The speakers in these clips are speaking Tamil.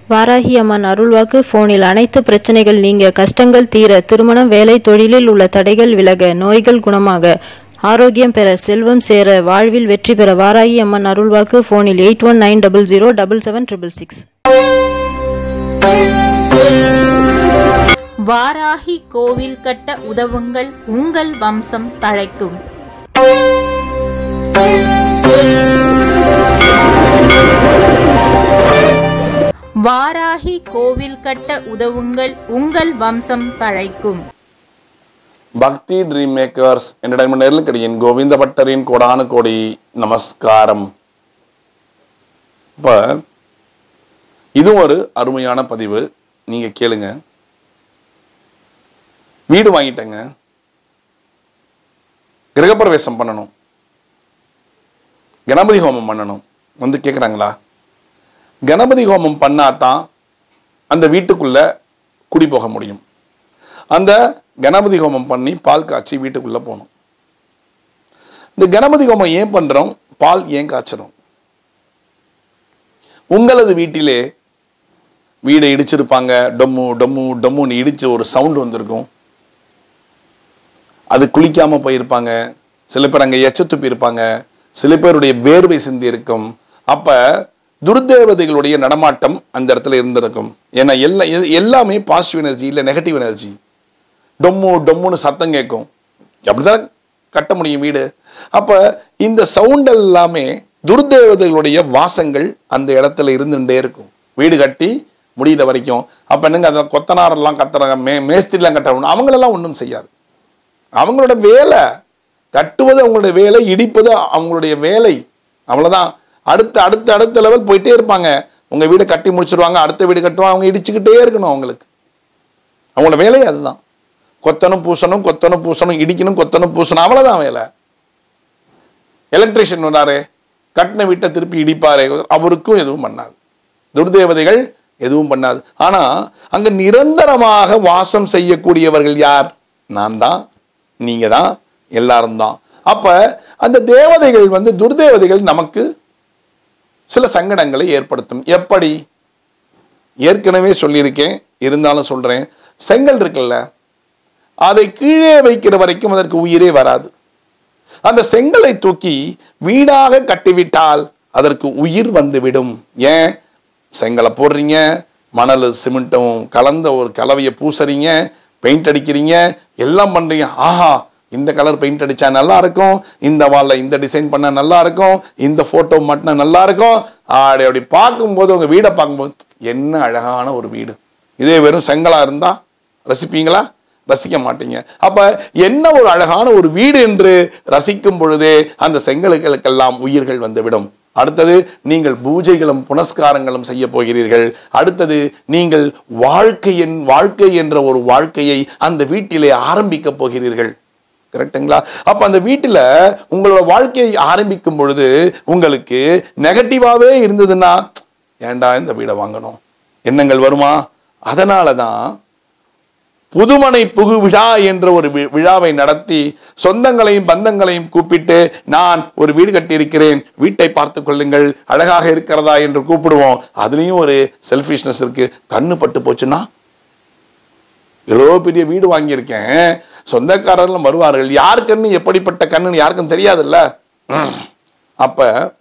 வாராகி அம்மன் அருள்வாக்கு போனில் அனைத்து பிரச்சனைகள் நீங்க கஷ்டங்கள் தீர திருமணம் வேலை தொழிலில் உள்ள தடைகள் விலக நோய்கள் குணமாக ஆரோக்கியம் பெற செல்வம் சேர வாழ்வில் வெற்றி பெற வாராகி அம்மன் அருள்வாக்கு போனில் eight one nine double zero double seven triple six Varahi கோவில் கட்ட உதவுங்கள் உங்கள் வம்சம் தழைக்கும் வாராகி கோவில் கட்ட உதவுங்கள் உங்கள் வம்சம் தழைக்கும் பக்தி ட்ரீம் மேக்கர்ஸ் என்டர்டைன்மெண்ட் நெருக்கடியின் கோவிந்த பட்டரின் கோடானு கோடி நமஸ்காரம் இப்போ இதுவும் ஒரு அருமையான பதிவு நீங்க கேளுங்க வீடு வாங்கிட்டேங்க கிரகப்பிரவேசம் பண்ணணும் கணபதி ஹோமம் பண்ணணும் வந்து கேட்குறாங்களா கணபதி ஹோமம் பண்ணாதான் அந்த வீட்டுக்குள்ள குடி போக முடியும் அந்த கணபதி ஹோமம் பண்ணி பால் காய்ச்சி வீட்டுக்குள்ள போகணும் இந்த கணபதி ஹோமம் ஏன் பண்றோம் பால் ஏன் காய்ச்சறோம் உங்களது வீட்டிலே வீடை இடிச்சிருப்பாங்க டொம்மு டொம்மு டொம்முன்னு இடிச்சு ஒரு சவுண்ட் வந்திருக்கும் அது குளிக்காம போயிருப்பாங்க சில பேர் அங்க எச்ச துப்பி இருப்பாங்க சில பேருடைய வேர்வை சிந்தி இருக்கும் அப்ப துர்தேவதைகளுடைய நடமாட்டம் அந்த இடத்துல இருந்திருக்கும் ஏன்னா எல்லா எ- எல்லாமே பாசிட்டிவ் எனர்ஜி இல்லை நெகட்டிவ் எனர்ஜி டொம்மு டொம்முன்னு சத்தம் கேட்கும் அப்படிதான் கட்ட முடியும் வீடு அப்ப இந்த சவுண்ட் எல்லாமே துர்தேவதைகளுடைய வாசங்கள் அந்த இடத்துல இருந்துட்டே இருக்கும் வீடு கட்டி முடியிற வரைக்கும் அப்ப என்னங்க அதை கொத்தனாரெல்லாம் கத்துறாங்க மே மேஸ்திரிலாம் கட்டுறாங்க அவங்களெல்லாம் ஒன்றும் செய்யாது அவங்களோட வேலை கட்டுவது அவங்களுடைய வேலை இடிப்பது அவங்களுடைய வேலை அவ்வளவுதான் அடுத்த அடுத்த அடுத்த லெவல் போயிட்டே இருப்பாங்க உங்க வீடு கட்டி முடிச்சிருவாங்க அடுத்த வீடு கட்டுவாங்க அவங்க இடிச்சுக்கிட்டே இருக்கணும் அவங்களுக்கு அவங்களோட வேலையே அதுதான் கொத்தனும் பூசணும் கொத்தனும் பூசணும் இடிக்கணும் கொத்தனும் பூசணும் அவ்வளவுதான் வேலை எலக்ட்ரிஷியன் வராரு கட்டின வீட்டை திருப்பி இடிப்பாரு அவருக்கும் எதுவும் பண்ணாது துர்தேவதைகள் எதுவும் பண்ணாது ஆனா அங்க நிரந்தரமாக வாசம் செய்யக்கூடியவர்கள் யார் நான் தான் நீங்க தான் எல்லாரும் தான் அப்ப அந்த தேவதைகள் வந்து துர்தேவதைகள் நமக்கு சில சங்கடங்களை ஏற்படுத்தும் எப்படி ஏற்கனவே சொல்லியிருக்கேன் இருந்தாலும் சொல்றேன் செங்கல் இருக்குல்ல அதை கீழே வைக்கிற வரைக்கும் அதற்கு உயிரே வராது அந்த செங்கலை தூக்கி வீடாக கட்டிவிட்டால் அதற்கு உயிர் வந்துவிடும் ஏன் செங்கலை போடுறீங்க மணல் சிமெண்ட்டும் கலந்த ஒரு கலவையை பூசறீங்க பெயிண்ட் அடிக்கிறீங்க எல்லாம் பண்றீங்க ஆஹா இந்த கலர் பெயிண்ட் அடிச்சா நல்லா இருக்கும் இந்த வால்ல இந்த டிசைன் பண்ணா நல்லா இருக்கும் இந்த போட்டோ மாட்டினா நல்லா இருக்கும் அப்படி அப்படி பார்க்கும்போது உங்க வீடை பார்க்கும்போது என்ன அழகான ஒரு வீடு இதே வெறும் செங்கலா இருந்தா ரசிப்பீங்களா ரசிக்க மாட்டீங்க அப்ப என்ன ஒரு அழகான ஒரு வீடு என்று ரசிக்கும் பொழுதே அந்த செங்கலுக்களுக்கெல்லாம் உயிர்கள் வந்துவிடும் அடுத்தது நீங்கள் பூஜைகளும் புனஸ்காரங்களும் செய்ய போகிறீர்கள் அடுத்தது நீங்கள் வாழ்க்கையின் வாழ்க்கை என்ற ஒரு வாழ்க்கையை அந்த வீட்டிலே ஆரம்பிக்க போகிறீர்கள் கரெக்ட்டுங்களா அப்ப அந்த வீட்டுல உங்களோட வாழ்க்கையை ஆரம்பிக்கும் பொழுது உங்களுக்கு நெகட்டிவாவே இருந்ததுன்னா ஏன்டா இந்த வீடை வாங்கணும் எண்ணங்கள் வருமா அதனால தான் புதுமனை புகு விழா என்ற ஒரு வி- விழாவை நடத்தி சொந்தங்களையும் பந்தங்களையும் கூப்பிட்டு நான் ஒரு வீடு கட்டியிருக்கிறேன் வீட்டை பார்த்துக் கொள்ளுங்கள் அழகாக இருக்கிறதா என்று கூப்பிடுவோம் அதுலயும் ஒரு செல்ஃபிஷ்னஸ் இருக்கு கண்ணு பட்டு போச்சுன்னா எவ்வளோ பெரிய வீடு வாங்கியிருக்கேன் சொந்தக்காரர்களும் வருவார்கள் யார் கண்ணு எப்படிப்பட்ட கண்ணுன்னு யாருக்கும் தெரியாதுல்ல உம். அப்ப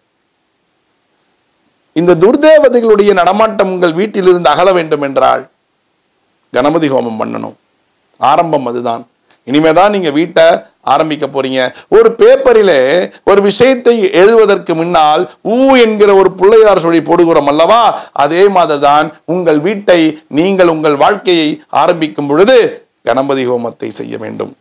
இந்த துர்தேவதைகளுடைய நடமாட்டம் உங்கள் வீட்டிலிருந்து அகல வேண்டும் என்றால் கணபதி ஹோமம் பண்ணணும் ஆரம்பம் அதுதான் இனிமேதான் நீங்க வீட்டை ஆரம்பிக்க போறீங்க ஒரு பேப்பரிலே ஒரு விஷயத்தை எழுதுவதற்கு முன்னால் ஊ என்கிற ஒரு பிள்ளையார் சொல்லி போடுகிறோம் அல்லவா அதே மாதிரிதான் உங்கள் வீட்டை நீங்கள் உங்கள் வாழ்க்கையை ஆரம்பிக்கும் பொழுது கணபதி ஹோமத்தை செய்ய வேண்டும்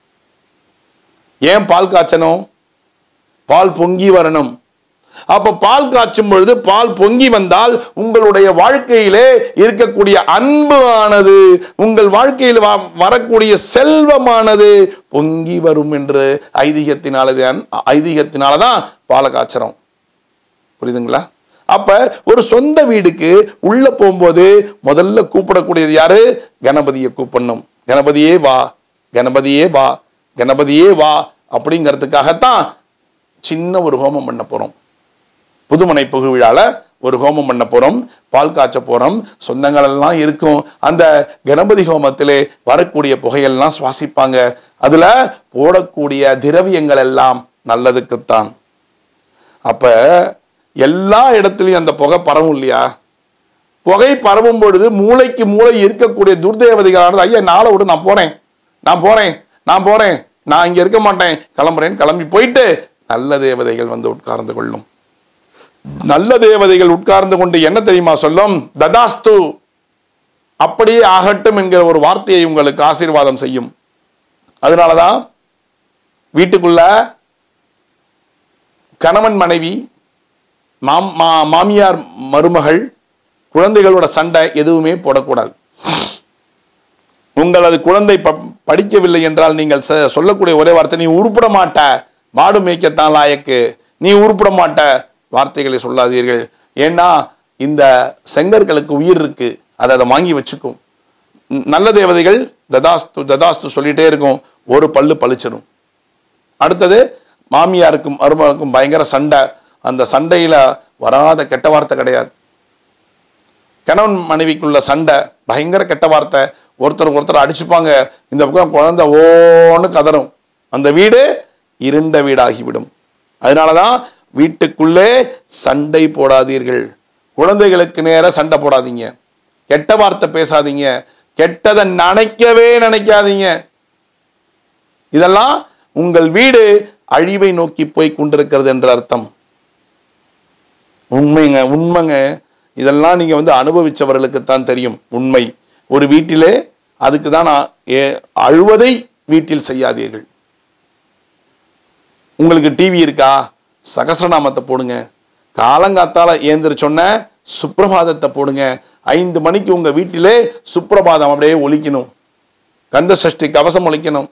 ஏன் பால் காய்ச்சணும் பால் பொங்கி வரணும் அப்ப பால் காய்ச்சும் பொழுது பால் பொங்கி வந்தால் உங்களுடைய வாழ்க்கையிலே இருக்கக்கூடிய அன்பு ஆனது உங்கள் வாழ்க்கையில் வ- வரக்கூடிய செல்வமானது பொங்கி வரும் என்று ஐதீகத்தினாலதான் ஐதீகத்தினாலதான் பாலை காய்ச்சறோம் புரியுதுங்களா அப்ப ஒரு சொந்த வீடுக்கு உள்ள போகும்போது முதல்ல கூப்பிடக்கூடியது யாரு கணபதியை கூப்பிடணும் கணபதியே வா கணபதியே வா கணபதியே வா அப்படிங்கிறதுக்காகத்தான் சின்ன ஒரு ஹோமம் பண்ண போறோம் புதுமனை புகு விழால ஒரு ஹோமம் பண்ண போறோம் பால் காய்ச்ச போறோம் சொந்தங்கள் எல்லாம் இருக்கும் அந்த கணபதி ஹோமத்திலே வரக்கூடிய புகையெல்லாம் சுவாசிப்பாங்க அதுல போடக்கூடிய திரவியங்கள் எல்லாம் நல்லதுக்குத்தான் அப்ப எல்லா இடத்துலயும் அந்த புகை பரவும் இல்லையா புகை பரவும் பொழுது மூளைக்கு மூளை இருக்கக்கூடிய துர்தேவதைகளானது ஐயா நாளை விடு நான் போறேன் நான் போறேன் நான் போறேன் நான் இங்க இருக்க மாட்டேன் கிளம்புறேன் கிளம்பி போயிட்டு நல்ல தேவதைகள் வந்து உட்கார்ந்து கொள்ளும் நல்ல தேவதைகள் உட்கார்ந்து கொண்டு என்ன தெரியுமா சொல்லும் ததாஸ்து அப்படியே ஆகட்டும் என்கிற ஒரு வார்த்தையை உங்களுக்கு ஆசீர்வாதம் செய்யும் அதனாலதான் வீட்டுக்குள்ள கணவன் மனைவி மாம் மா- மாமியார் மருமகள் குழந்தைகளோட சண்டை எதுவுமே போடக்கூடாது உங்களது குழந்தை ப- படிக்கவில்லை என்றால் நீங்கள் ச- சொல்லக்கூடிய ஒரே வார்த்தை நீ உருப்பட மாட்ட மாடு மேய்க்கத்தான் லாயக்கு நீ உருப்பட மாட்ட வார்த்தைகளை சொல்லாதீர்கள் ஏன்னா இந்த செங்கற்களுக்கு உயிர் இருக்கு அதை அதை வாங்கி வச்சுக்கும் ந- நல்ல தேவதைகள் ததாஸ்து ததாஸ்து சொல்லிட்டே இருக்கும் ஒரு பல்லு பளிச்சிரும் அடுத்தது மாமியாருக்கும் மருமகளுக்கும் பயங்கர சண்டை அந்த சண்டையில வராத கெட்ட வார்த்தை கிடையாது கணவன் மனைவிக்குள்ள சண்டை பயங்கர கெட்ட வார்த்தை ஒருத்தர் ஒருத்தர் அடிச்சுப்பாங்க இந்த பக்கம் குழந்தை ஓன்னு கதறும் அந்த வீடு இருண்ட வீடாகிவிடும் அதனாலதான் வீட்டுக்குள்ளே சண்டை போடாதீர்கள் குழந்தைகளுக்கு நேர சண்டை போடாதீங்க கெட்ட வார்த்தை பேசாதீங்க கெட்டதை நினைக்கவே நினைக்காதீங்க இதெல்லாம் உங்கள் வீடு அழிவை நோக்கி போய் கொண்டிருக்கிறது என்ற அர்த்தம் உண்மைங்க உண்மைங்க இதெல்லாம் நீங்க வந்து அனுபவிச்சவர்களுக்கு தான் தெரியும் உண்மை ஒரு வீட்டிலே அதுக்கு தான் நான் ஏ- அழுவதை வீட்டில் செய்யாதீர்கள் உங்களுக்கு டிவி இருக்கா சகசிரநாமத்தை போடுங்க காலங்காத்தால ஏந்திரிச்சொன்ன சுப்பிரபாதத்தை போடுங்க ஐந்து மணிக்கு உங்க வீட்டிலே சுப்பிரபாதம் அப்படியே ஒலிக்கணும் கந்த சஷ்டி கவசம் ஒலிக்கணும்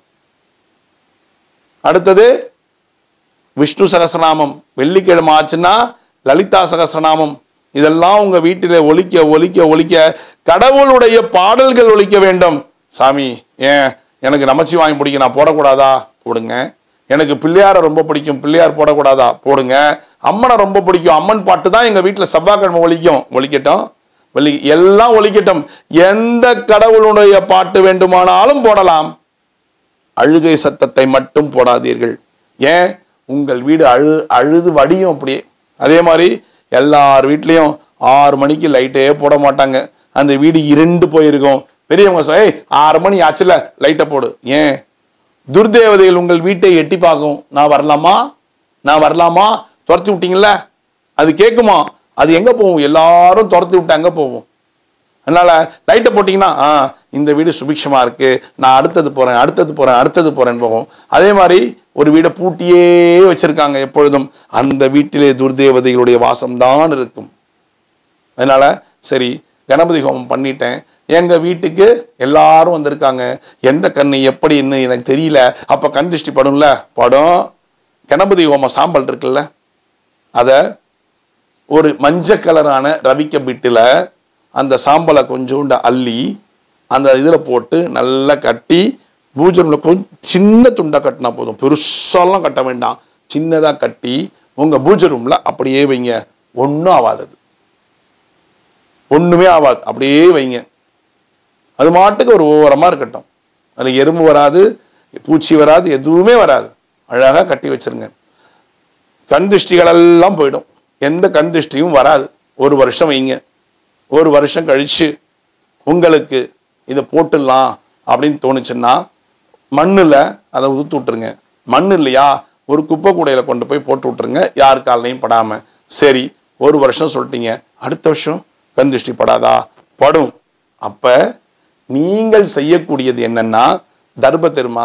அடுத்தது விஷ்ணு சகஸ்ரநாமம் வெள்ளிக்கிழமை ஆச்சுன்னா லலிதா சகஸ்ரநாமம் இதெல்லாம் உங்க வீட்டிலே ஒலிக்க ஒலிக்க ஒலிக்க கடவுளுடைய பாடல்கள் ஒலிக்க வேண்டும் சாமி ஏன் எனக்கு நமச்சிவாயம் பிடிக்கும் நான் போடக்கூடாதா போடுங்க எனக்கு பிள்ளையாரை ரொம்ப பிடிக்கும் பிள்ளையார் போடக்கூடாதா போடுங்க அம்மனை ரொம்ப பிடிக்கும் அம்மன் பாட்டு தான் எங்க வீட்டுல செவ்வாய்க்கிழமை ஒலிக்கும் ஒலிக்கட்டும் ஒலி எல்லாம் ஒலிக்கட்டும் எந்த கடவுளுடைய பாட்டு வேண்டுமானாலும் போடலாம் அழுகை சத்தத்தை மட்டும் போடாதீர்கள் ஏன் உங்கள் வீடு அழு அழுது வடியும் அப்படியே அதே மாதிரி எல்லார் வீட்லேயும் ஆறு மணிக்கு லைட்டே போட மாட்டாங்க அந்த வீடு இருண்டு போயிருக்கும் பெரியவங்க சொல்ல "ஏய் ஆறு மணி ஆச்சுல லைட்டை போடு ஏன் துர்தேவதைகள் உங்கள் வீட்டை எட்டி பார்க்கும் நான் வரலாமா நான் வரலாமா துரத்தி விட்டீங்கல்ல அது கேட்குமா அது எங்க போகும் எல்லாரும் துரத்தி விட்டு அங்க போகும் அதனால லைட்டை போட்டிங்கன்னா ஆ இந்த வீடு சுபிக்ஷமா இருக்கு நான் அடுத்தது போறேன் அடுத்தது போறேன் அடுத்தது போறேன்னு போகும் அதே மாதிரி ஒரு வீடை பூட்டியே வச்சிருக்காங்க எப்பொழுதும் அந்த வீட்டிலே துர்தேவதைகளுடைய வாசம்தான் இருக்கும் அதனால சரி கணபதி ஹோமம் பண்ணிட்டேன் எங்க வீட்டுக்கு எல்லாரும் வந்திருக்காங்க எந்த கண்ணு எப்படின்னு எனக்கு தெரியல அப்ப கண் திருஷ்டி படும்ல படும் கணபதி ஹோமம் சாம்பல் இருக்குல்ல அதை ஒரு மஞ்சள் கலரான ரவிக்க பிட்டில் அந்த சாம்பலை கொஞ்சோண்டு அள்ளி அந்த இதில் போட்டு நல்லா கட்டி பூஜை ரூம்ல கொஞ்சம் சின்ன துண்டா கட்டினா போதும் பெருசாலாம் கட்ட வேண்டாம் சின்னதாக கட்டி உங்க பூஜை ரூம்ல அப்படியே வைங்க ஒன்றும் ஆகாதது ஒண்ணுமே ஆகாது அப்படியே வைங்க அது மாட்டுக்கு ஒரு ஓரமா இருக்கட்டும் அதுல எறும்பு வராது பூச்சி வராது எதுவுமே வராது அழகா கட்டி வச்சிருங்க கண் திருஷ்டிகள் எல்லாம் போயிடும் எந்த கண் திருஷ்டியும் வராது ஒரு வருஷம் வைங்க ஒரு வருஷம் கழிச்சு உங்களுக்கு இதை போட்டுடலாம் அப்படின்னு தோணுச்சுன்னா மண்ணுல அதை ஊத்து விட்டுருங்க மண் இல்லையா ஒரு குப்பை கூடையில கொண்டு போய் போட்டு விட்டுருங்க யார் கால்லையும் படாம சரி ஒரு வருஷம் சொல்லிட்டீங்க அடுத்த வருஷம் கண் திருஷ்டி படாதா படும் அப்ப நீங்கள் செய்யக்கூடியது என்னன்னா தர்ப தெருமா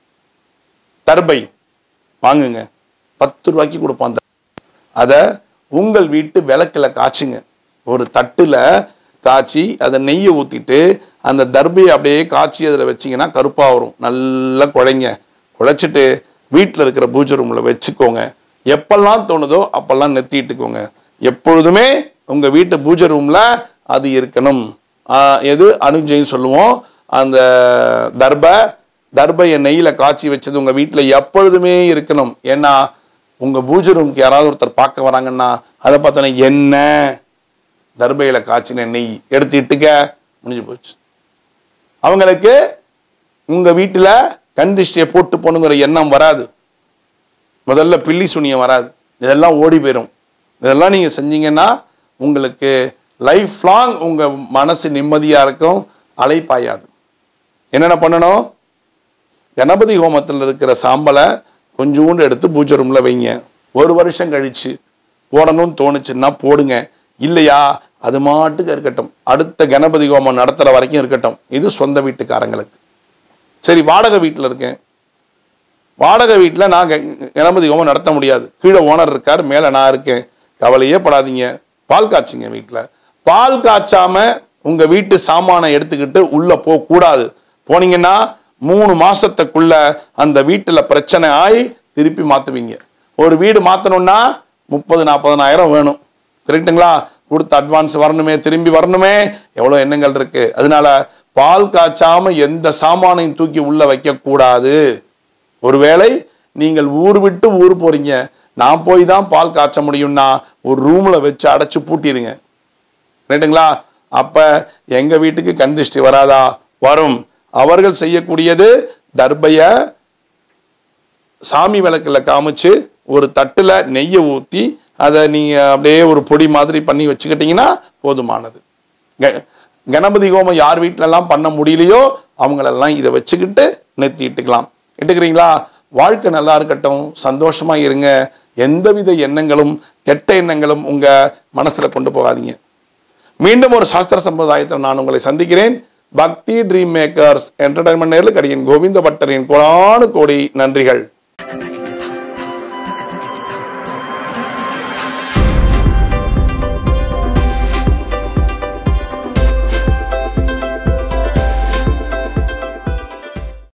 தர்பை வாங்குங்க பத்து ரூபாய்க்கு கொடுப்பான் அதை உங்கள் வீட்டு விளக்குல காய்ச்சுங்க ஒரு தட்டுல காய்ச்சி அதை நெய்யை ஊத்திட்டு அந்த தர்பையை அப்படியே காய்ச்சி அதில் வச்சீங்கன்னா கருப்பா வரும் நல்லா குழைங்க குழைச்சிட்டு வீட்டில் இருக்கிற பூஜை ரூம்ல வச்சுக்கோங்க எப்பெல்லாம் தோணுதோ அப்பெல்லாம் நெத்திட்டுக்கோங்க எப்பொழுதுமே உங்க வீட்டு பூஜை ரூம்ல அது இருக்கணும் ஆஹ் எது அனுஜைன்னு சொல்லுவோம் அந்த தர்ப தர்பையை நெய்யில காய்ச்சி வச்சது உங்க வீட்டுல எப்பொழுதுமே இருக்கணும் ஏன்னா உங்க பூஜை ரூம்க்கு யாராவது ஒருத்தர் பார்க்க வராங்கன்னா அதை பார்த்தோன்னா என்ன தர்பையில காய்ச்சின நெய் எடுத்து இட்டுக்க முடிஞ்சு போச்சு அவங்களுக்கு உங்க வீட்டுல கண் திருஷ்டியை போட்டு போகணுங்கிற எண்ணம் வராது முதல்ல பில்லி சுனியம் வராது இதெல்லாம் ஓடி போயிடும் இதெல்லாம் நீங்க செஞ்சீங்கன்னா உங்களுக்கு லைஃப் லாங் உங்க மனசு நிம்மதியா இருக்கும் அலைப்பாயாது என்னென்ன பண்ணணும் கணபதி ஹோமத்தில் இருக்கிற சாம்பலை கொஞ்சோண்டு எடுத்து பூஜை ரூம்ல வைங்க ஒரு வருஷம் கழிச்சு போடணும்னு தோணுச்சுன்னா போடுங்க இல்லையா அது மாட்டுக்கு இருக்கட்டும் அடுத்த கணபதி ஹோமம் நடத்துற வரைக்கும் இருக்கட்டும் இது சொந்த வீட்டுக்காரங்களுக்கு சரி வாடகை வீட்டில் இருக்கேன் வாடகை வீட்டில் நான் க- கணபதி ஹோமம் நடத்த முடியாது கீழே ஓனர் இருக்கார் மேலே நான் இருக்கேன் கவலையே படாதீங்க பால் காய்ச்சுங்க வீட்டில் பால் காய்ச்சாம உங்க வீட்டு சாமானை எடுத்துக்கிட்டு உள்ள போக கூடாது போனீங்கன்னா மூணு மாசத்துக்குள்ள அந்த வீட்டுல பிரச்சனை ஆகி திருப்பி மாத்துவீங்க ஒரு வீடு மாத்தணும்னா முப்பது நாற்பதனாயிரம் வேணும் கரெக்ட்டுங்களா கொடுத்த அட்வான்ஸ் வரணுமே திரும்பி வரணுமே எவ்வளவு எண்ணங்கள் இருக்கு அதனால பால் காய்ச்சாம எந்த சாமானையும் தூக்கி உள்ள வைக்க கூடாது ஒருவேளை நீங்கள் ஊர் விட்டு ஊர் போறீங்க நான் போய் தான் பால் காய்ச்ச முடியும்னா ஒரு ரூம்ல வச்சு அடைச்சு பூட்டிடுங்க ரைட்டுங்களா அப்ப எங்க வீட்டுக்கு கண் திருஷ்டி வராதா வரும் அவர்கள் செய்யக்கூடியது தர்பைய சாமி விளக்குல காமிச்சு ஒரு தட்டுல நெய்யை ஊத்தி அதை நீங்க அப்படியே ஒரு பொடி மாதிரி பண்ணி வச்சுக்கிட்டீங்கன்னா போதுமானது க- கணபதி ஹோமம் யார் வீட்ல எல்லாம் பண்ண முடியலையோ அவங்களெல்லாம் இதை வச்சுக்கிட்டு நெத்தி இட்டுக்கலாம் இட்டுக்கிறீங்களா வாழ்க்கை நல்லா இருக்கட்டும் சந்தோஷமா இருங்க எந்தவித எண்ணங்களும் கெட்ட எண்ணங்களும் உங்க மனசுல கொண்டு போகாதீங்க மீண்டும் ஒரு சாஸ்திர சம்பிரதாயத்தில் நான் உங்களை சந்திக்கிறேன் பக்தி ட்ரீம் மேக்கர்ஸ் என்டர்டைன்மெண்ட் நேரில் கடியின் கோவிந்த பட்டரின் கோடானு கோடி நன்றிகள்